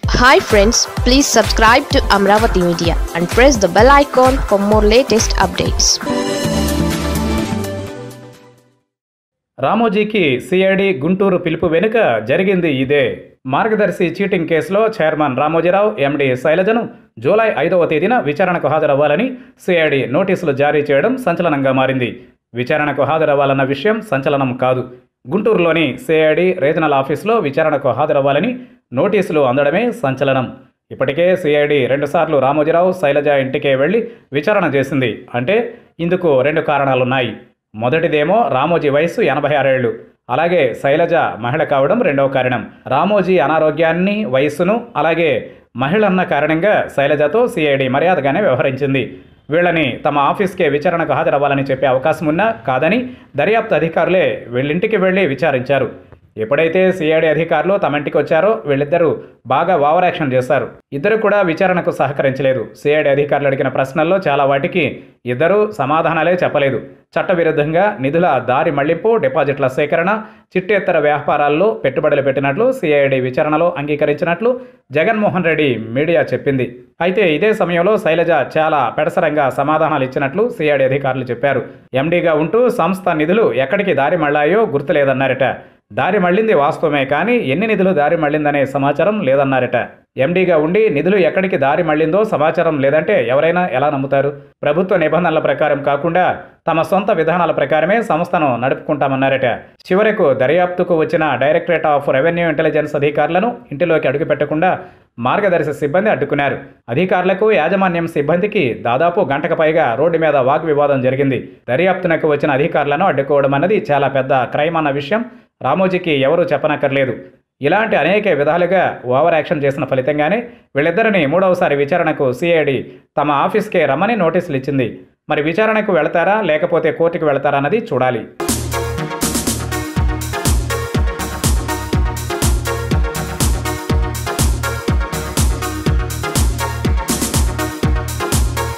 hi friends please subscribe to Amaravati media and press the bell icon for more latest updates రామోజీకి CID Guntur పిలుపు వెనుక జరిగింది ఇదే Margadarsi cheating కేసులో చైర్మన్ రామోజీరావు ఎండి శైలజను జూలై ఐదవ తేదీన విచారణకు హాజరవ్వాలని సిఐడి నోటీసులు జారీ చేయడం సంచలనంగా మారింది విచారణకు హాజరవ్వాలన్న విషయం సంచలనం కాదు గుంటూరులోని సిఐడి రీజనల్ ఆఫీసులో విచారణకు హాజరవ్వాలని నోటీసులు అందడమే సంచలనం ఇప్పటికే సిఐడి రెండుసార్లు రామోజీరావు శైలజ ఇంటికే వెళ్లి విచారణ చేసింది అంటే ఇందుకు రెండు కారణాలున్నాయి మొదటిదేమో రామోజీ వయసు ఎనభై ఆరేళ్లు అలాగే శైలజ మహిళ కావడం రెండవ కారణం రామోజీ అనారోగ్యాన్ని వయస్సును అలాగే మహిళన్న కారణంగా శైలజతో సిఐడి మర్యాదగానే వ్యవహరించింది వీళ్ళని తమ ఆఫీస్కే విచారణకు హాజరవ్వాలని చెప్పే అవకాశం ఉన్నా కాదని దర్యాప్తు అధికారులే వీళ్ళింటికి వెళ్ళి విచారించారు ఎప్పుడైతే సిఐడి అధికారులు తమ ఇంటికి వచ్చారో వీళ్ళిద్దరూ బాగా ఓవర్ యాక్షన్ చేశారు ఇద్దరు కూడా విచారణకు సహకరించలేదు సిఐడి అధికారులు అడిగిన ప్రశ్నల్లో చాలా వాటికి ఇద్దరూ సమాధానాలే చెప్పలేదు చట్టవిరుద్ధంగా నిధుల దారి మళ్లింపు డిపాజిట్ల సేకరణ చిట్టేత్తర వ్యాపారాల్లో పెట్టుబడులు పెట్టినట్లు సిఐడి విచారణలో అంగీకరించినట్లు జగన్మోహన్ రెడ్డి మీడియా చెప్పింది అయితే ఇదే సమయంలో శైలజ చాలా పెడసరంగా సమాధానాలు ఇచ్చినట్లు సిఐడి అధికారులు చెప్పారు ఎండీగా ఉంటూ సంస్థ నిధులు ఎక్కడికి దారి మళ్ళాయో గుర్తులేదన్నారట దారి మళ్ళింది వాస్తవమే కానీ ఎన్ని నిధులు దారి మళ్ళిందనే సమాచారం లేదన్నారట ఎండీగా ఉండి నిధులు ఎక్కడికి దారి మళ్ళిందో సమాచారం లేదంటే ఎవరైనా ఎలా నమ్ముతారు ప్రభుత్వ నిబంధనల ప్రకారం కాకుండా తమ సొంత విధానాల ప్రకారమే సంస్థను నడుపుకుంటామన్నారట చివరకు దర్యాప్తుకు వచ్చిన డైరెక్టరేట్ ఆఫ్ రెవెన్యూ ఇంటెలిజెన్స్ అధికారులను ఇంటిలోకి అడుగుపెట్టకుండా మార్గదర్శి సిబ్బంది అడ్డుకున్నారు అధికారులకు యాజమాన్యం సిబ్బందికి దాదాపు గంటకు పైగా రోడ్డు మీద వాగ్వివాదం జరిగింది దర్యాప్తునకు వచ్చిన అధికారులను అడ్డుకోవడం అన్నది చాలా పెద్ద క్రైమ్ అన్న విషయం రామోజీకి ఎవరూ చెప్పనక్కర్లేదు ఇలాంటి అనేక విధాలుగా ఓవర్ యాక్షన్ చేసిన ఫలితంగానే వీళ్ళిద్దరిని మూడవసారి విచారణకు సిఐడి తమ ఆఫీస్కే రమ్మని నోటీసులు ఇచ్చింది మరి విచారణకు వెళతారా లేకపోతే కోర్టుకు వెళతారా అన్నది చూడాలి